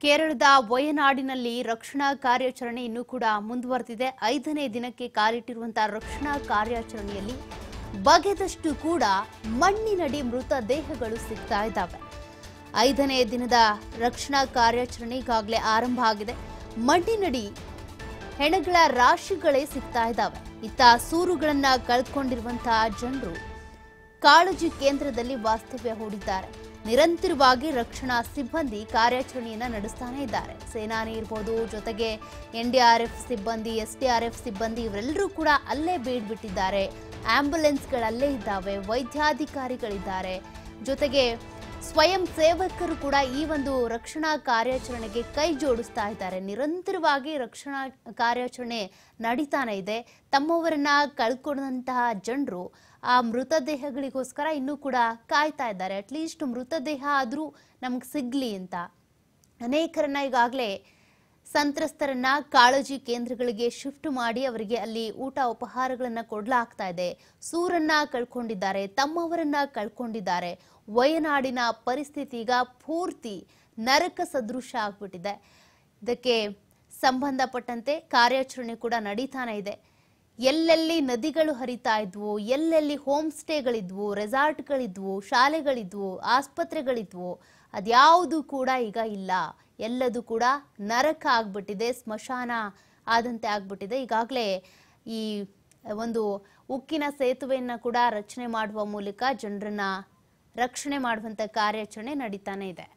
ಕೇರಳದ ವಯನಾಡಿನಲ್ಲಿ ರಕ್ಷಣಾ ಕಾರ್ಯಾಚರಣೆ ಇನ್ನೂ ಕೂಡ ಮುಂದುವರೆದಿದೆ ಐದನೇ ದಿನಕ್ಕೆ ಕಾಲಿಟ್ಟಿರುವಂತಹ ರಕ್ಷಣಾ ಕಾರ್ಯಾಚರಣೆಯಲ್ಲಿ ಬಗೆದಷ್ಟು ಕೂಡ ಮಣ್ಣಿನಡಿ ಮೃತದೇಹಗಳು ಸಿಗ್ತಾ ಇದ್ದಾವೆ ಐದನೇ ದಿನದ ರಕ್ಷಣಾ ಕಾರ್ಯಾಚರಣೆ ಈಗಾಗಲೇ ಆರಂಭ ಆಗಿದೆ ಮಣ್ಣಿನಡಿ ಹೆಣಗಳ ರಾಶಿಗಳೇ ಸಿಗ್ತಾ ಇದ್ದಾವೆ ಇತ್ತ ಸೂರುಗಳನ್ನ ಕಳ್ಕೊಂಡಿರುವಂತಹ ಜನರು ಕಾಳಜಿ ಕೇಂದ್ರದಲ್ಲಿ ವಾಸ್ತವ್ಯ ಹೂಡಿದ್ದಾರೆ ನಿರಂತರವಾಗಿ ರಕ್ಷಣಾ ಸಿಬ್ಬಂದಿ ಕಾರ್ಯಾಚರಣೆಯನ್ನ ನಡೆಸ್ತಾನೆ ಇದ್ದಾರೆ ಸೇನಾನಿ ಇರ್ಬೋದು ಜೊತೆಗೆ ಎನ್ಡಿಆರ್ಎಫ್ ಸಿಬ್ಬಂದಿ ಎಸ್ಡಿಆರ್ಎಫ್ ಸಿಬ್ಬಂದಿ ಇವರೆಲ್ಲರೂ ಕೂಡ ಅಲ್ಲೇ ಬೀಡ್ಬಿಟ್ಟಿದ್ದಾರೆ ಆಂಬ್ಯುಲೆನ್ಸ್ಗಳಲ್ಲೇ ಇದ್ದಾವೆ ವೈದ್ಯಾಧಿಕಾರಿಗಳಿದ್ದಾರೆ ಜೊತೆಗೆ ಸ್ವಯಂ ಸೇವಕರು ಕೂಡ ಈ ಒಂದು ರಕ್ಷಣಾ ಕಾರ್ಯಾಚರಣೆಗೆ ಕೈ ಜೋಡಿಸ್ತಾ ಇದ್ದಾರೆ ನಿರಂತರವಾಗಿ ರಕ್ಷಣಾ ಕಾರ್ಯಾಚರಣೆ ನಡೀತಾನೆ ಇದೆ ತಮ್ಮವರನ್ನ ಕಳ್ಕೊಂಡಂತಹ ಜನರು ಆ ಮೃತದೇಹಗಳಿಗೋಸ್ಕರ ಇನ್ನೂ ಕೂಡ ಕಾಯ್ತಾ ಇದ್ದಾರೆ ಅಟ್ಲೀಸ್ಟ್ ಮೃತದೇಹ ಆದರೂ ನಮ್ಗೆ ಸಿಗ್ಲಿ ಅಂತ ಅನೇಕರನ್ನ ಈಗಾಗಲೇ ಸಂತ್ರಸ್ತರನ್ನ ಕಾಳಜಿ ಕೇಂದ್ರಗಳಿಗೆ ಶಿಫ್ಟ್ ಮಾಡಿ ಅವರಿಗೆ ಅಲ್ಲಿ ಊಟ ಉಪಹಾರಗಳನ್ನ ಕೊಡ್ಲಾಗ್ತಾ ಇದೆ ಸೂರನ್ನ ಕಳ್ಕೊಂಡಿದ್ದಾರೆ ತಮ್ಮವರನ್ನ ಕಳ್ಕೊಂಡಿದ್ದಾರೆ ವಯನಾಡಿನ ಪರಿಸ್ಥಿತಿ ಈಗ ಪೂರ್ತಿ ನರಕ ಸದೃಶ ಆಗ್ಬಿಟ್ಟಿದೆ ಇದಕ್ಕೆ ಸಂಬಂಧಪಟ್ಟಂತೆ ಕಾರ್ಯಾಚರಣೆ ಕೂಡ ನಡೀತಾನೆ ಇದೆ ಎಲ್ಲೆಲ್ಲಿ ನದಿಗಳು ಹರಿತಾ ಇದ್ವು ಎಲ್ಲೆಲ್ಲಿ ಹೋಮ್ ಸ್ಟೇಗಳಿದ್ವು ರೆಸಾರ್ಟ್ಗಳಿದ್ವು ಶಾಲೆಗಳಿದ್ವು ಆಸ್ಪತ್ರೆಗಳಿದ್ವು ಅದ್ಯಾವುದು ಕೂಡ ಈಗ ಇಲ್ಲ ಎಲ್ಲದೂ ಕೂಡ ನರಕ ಆಗ್ಬಿಟ್ಟಿದೆ ಸ್ಮಶಾನ ಆದಂತೆ ಆಗ್ಬಿಟ್ಟಿದೆ ಈಗಾಗಲೇ ಈ ಒಂದು ಉಕ್ಕಿನ ಸೇತುವೆಯನ್ನ ಕೂಡ ರಚನೆ ಮಾಡುವ ಮೂಲಕ ಜನರನ್ನ ರಕ್ಷಣೆ ಮಾಡುವಂತ ಕಾರ್ಯಾಚರಣೆ ನಡೀತಾನೆ ಇದೆ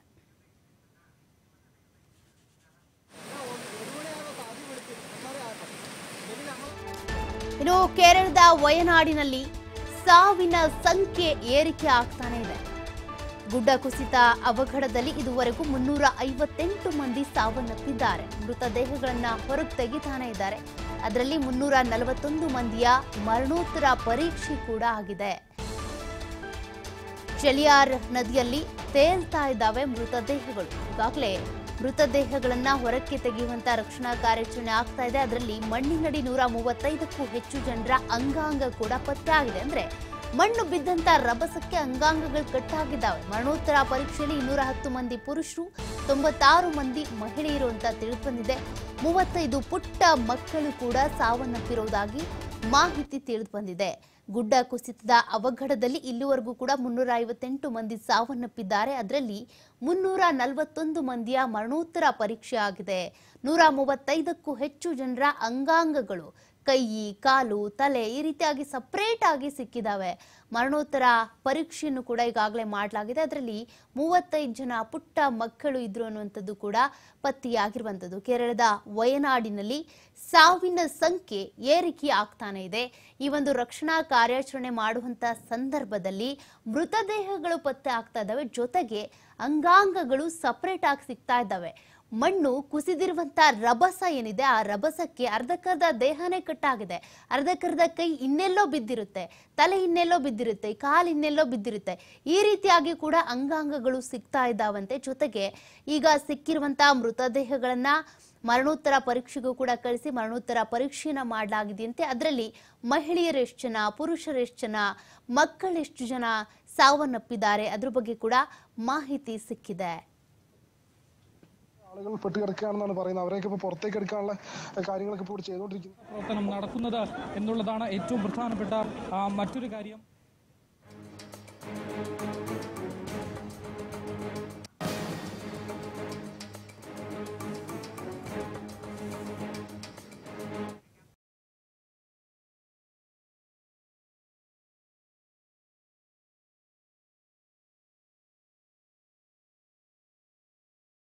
ಇನ್ನು ಕೇರಳದ ವಯನಾಡಿನಲ್ಲಿ ಸಾವಿನ ಸಂಖ್ಯೆ ಏರಿಕೆ ಆಗ್ತಾನೆ ಇದೆ ಗುಡ್ಡ ಕುಸಿತ ಅವಘಡದಲ್ಲಿ ಇದುವರೆಗೂ ಮುನ್ನೂರ ಐವತ್ತೆಂಟು ಮಂದಿ ಸಾವನ್ನಪ್ಪಿದ್ದಾರೆ ಮೃತದೇಹಗಳನ್ನ ಹೊರಗೆ ತೆಗಿತಾನೆ ಇದ್ದಾರೆ ಅದರಲ್ಲಿ ಮುನ್ನೂರ ನಲವತ್ತೊಂದು ಮಂದಿಯ ಮರಣೋತ್ತರ ಪರೀಕ್ಷೆ ಕೂಡ ಆಗಿದೆ ಚೆಲಿಯಾರ್ ನದಿಯಲ್ಲಿ ತೇಲ್ತಾ ಇದ್ದಾವೆ ಮೃತದೇಹಗಳು ಈಗಾಗಲೇ ಮೃತದೇಹಗಳನ್ನ ಹೊರಕ್ಕೆ ತೆಗೆಯುವಂತ ರಕ್ಷಣಾ ಕಾರ್ಯಾಚರಣೆ ಆಗ್ತಾ ಇದೆ ಅದರಲ್ಲಿ ಮಣ್ಣಿನಡಿ ನೂರ ಮೂವತ್ತೈದಕ್ಕೂ ಹೆಚ್ಚು ಜನರ ಅಂಗಾಂಗ ಕೂಡ ಪತ್ತೆ ಆಗಿದೆ ಅಂದ್ರೆ ಮಣ್ಣು ಬಿದ್ದಂತ ರಭಸಕ್ಕೆ ಅಂಗಾಂಗಗಳು ಕಟ್ಟಾಗಿದ್ದಾವೆ ಮರಣೋತ್ತರ ಪರೀಕ್ಷೆಯಲ್ಲಿ ಇನ್ನೂರ ಹತ್ತು ಮಂದಿ ಪುರುಷರು ತೊಂಬತ್ತಾರು ಮಂದಿ ಮಹಿಳೆಯರು ಅಂತ ತಿಳಿದು ಬಂದಿದೆ ಮೂವತ್ತೈದು ಪುಟ್ಟ ಮಕ್ಕಳು ಕೂಡ ಸಾವನ್ನಪ್ಪಿರುವುದಾಗಿ ಮಾಹಿತಿ ತಿಳಿದು ಬಂದಿದೆ ಗುಡ್ಡ ಕುಸಿತದ ಅವಘಡದಲ್ಲಿ ಇಲ್ಲಿವರೆಗೂ ಕೂಡ ಮುನ್ನೂರ ಐವತ್ತೆಂಟು ಮಂದಿ ಸಾವನ್ನಪ್ಪಿದ್ದಾರೆ ಅದರಲ್ಲಿ ಮುನ್ನೂರ ನಲವತ್ತೊಂದು ಮಂದಿಯ ಮರಣೋತ್ತರ ಪರೀಕ್ಷೆ ಆಗಿದೆ ನೂರ ಮೂವತ್ತೈದಕ್ಕೂ ಹೆಚ್ಚು ಜನರ ಅಂಗಾಂಗಗಳು ಕೈ ಕಾಲು ತಲೆ ಈ ರೀತಿಯಾಗಿ ಸಪ್ರೇಟ್ ಆಗಿ ಸಿಕ್ಕಿದಾವೆ ಮರಣೋತ್ತರ ಪರೀಕ್ಷೆಯನ್ನು ಕೂಡ ಈಗಾಗಲೇ ಮಾಡಲಾಗಿದೆ ಅದರಲ್ಲಿ ಮೂವತ್ತೈದು ಜನ ಪುಟ್ಟ ಮಕ್ಕಳು ಇದ್ರು ಅನ್ನುವಂಥದ್ದು ಕೂಡ ಪತ್ತೆಯಾಗಿರುವಂಥದ್ದು ಕೇರಳದ ವಯನಾಡಿನಲ್ಲಿ ಸಾವಿನ ಸಂಖ್ಯೆ ಏರಿಕೆ ಆಗ್ತಾನೆ ಇದೆ ಈ ಒಂದು ರಕ್ಷಣಾ ಕಾರ್ಯಾಚರಣೆ ಮಾಡುವಂತ ಸಂದರ್ಭದಲ್ಲಿ ಮೃತದೇಹಗಳು ಪತ್ತೆ ಆಗ್ತಾ ಇದ್ದಾವೆ ಜೊತೆಗೆ ಅಂಗಾಂಗಗಳು ಸಪರೇಟ್ ಆಗಿ ಸಿಗ್ತಾ ಇದ್ದಾವೆ ಮಣ್ಣು ಕುಸಿದಿರುವಂತ ರಭಸ ಏನಿದೆ ಆ ರಭಸಕ್ಕೆ ಅರ್ಧಕ್ಕರ್ಧ ದೇಹನೇ ಕಟ್ಟಾಗಿದೆ ಅರ್ಧಕ್ಕರ್ಧ ಕೈ ಇನ್ನೆಲ್ಲೋ ಬಿದ್ದಿರುತ್ತೆ ತಲೆ ಇನ್ನೆಲ್ಲೋ ಬಿದ್ದಿರುತ್ತೆ ಕಾಲು ಇನ್ನೆಲ್ಲೋ ಬಿದ್ದಿರುತ್ತೆ ಈ ರೀತಿಯಾಗಿ ಕೂಡ ಅಂಗಾಂಗಗಳು ಸಿಗ್ತಾ ಇದ್ದಾವಂತೆ ಜೊತೆಗೆ ಈಗ ಸಿಕ್ಕಿರುವಂತ ಮೃತದೇಹಗಳನ್ನ ಮರಣೋತ್ತರ ಪರೀಕ್ಷೆಗೂ ಕೂಡ ಕಳಿಸಿ ಮರಣೋತ್ತರ ಪರೀಕ್ಷೆಯನ್ನ ಮಾಡಲಾಗಿದೆಯಂತೆ ಅದರಲ್ಲಿ ಮಹಿಳೆಯರು ಎಷ್ಟು ಜನ ಪುರುಷರು ಎಷ್ಟು ಜನ ಮಕ್ಕಳೆಷ್ಟು ಜನ ಸಾವನ್ನಪ್ಪಿದ್ದಾರೆ ಅದ್ರ ಬಗ್ಗೆ ಕೂಡ മാഹിതി സിക്കിത് ആളുകൾ പെട്ട് കിടക്കുകയാണെന്നാണ് പറയുന്നത് അവരെയൊക്കെ ഇപ്പോൾ പുറത്തേക്ക് എടുക്കാനുള്ള കാര്യങ്ങളൊക്കെ ഇപ്പോൾ ഇവിടെ ചെയ്തുകൊണ്ടിരിക്കുന്നത് പ്രവർത്തനം നടക്കുന്നത് എന്നുള്ളതാണ് ഏറ്റവും പ്രധാനപ്പെട്ട ആ, മറ്റൊരു കാര്യം